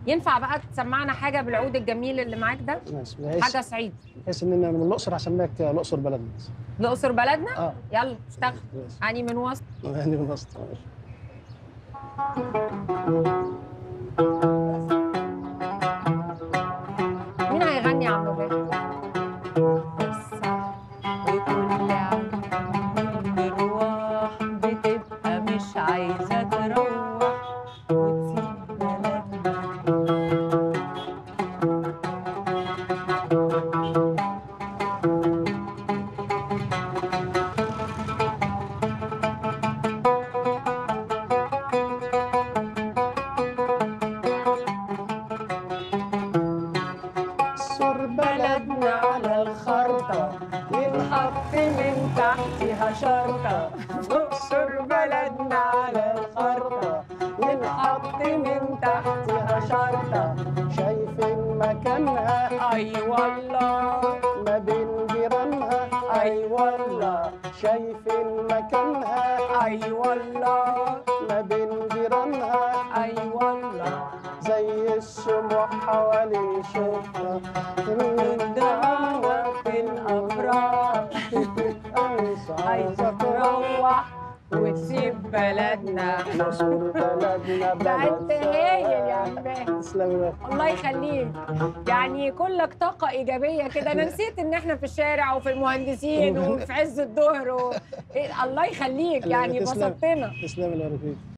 ينفع بقى تسمعنا حاجه بالعود الجميل اللي معاك ده ماشي بحيث حاجه صعيد بحيث ان انا من الاقصر هسميك الاقصر بلدنا الاقصر بلدنا اه يلا اشتغل ماشي. يعني من وسط يعني من وسط ماشي. مين هيغني يا عم بيه الصح وكل عام بروح بتبقى مش عايزه تروح وتسيب بلدنا اقصر بلدنا على الخرطة ينحط من تحتها شرطة اقصر بلدنا على الخرطة ينحط من تحتها شرطة شايفين مكانها أي والله ما بين جيرانها أي والله شايفين مكانها أي والله ما بين جيرانها أي والله زي الشموع حوالين شوفها الدعوة في الأفراح عايزة عايزة تروح وتسيب بلدنا مصر بلدنا ده أنت بلد هايل يا عم باهي. تسلمي الله يخليك يعني كلك طاقة إيجابية كده أنا نسيت إن إحنا في الشارع وفي المهندسين وفي عز الظهر و... إيه، الله يخليك يعني تسلم. بسطتنا تسلمي يا رفيق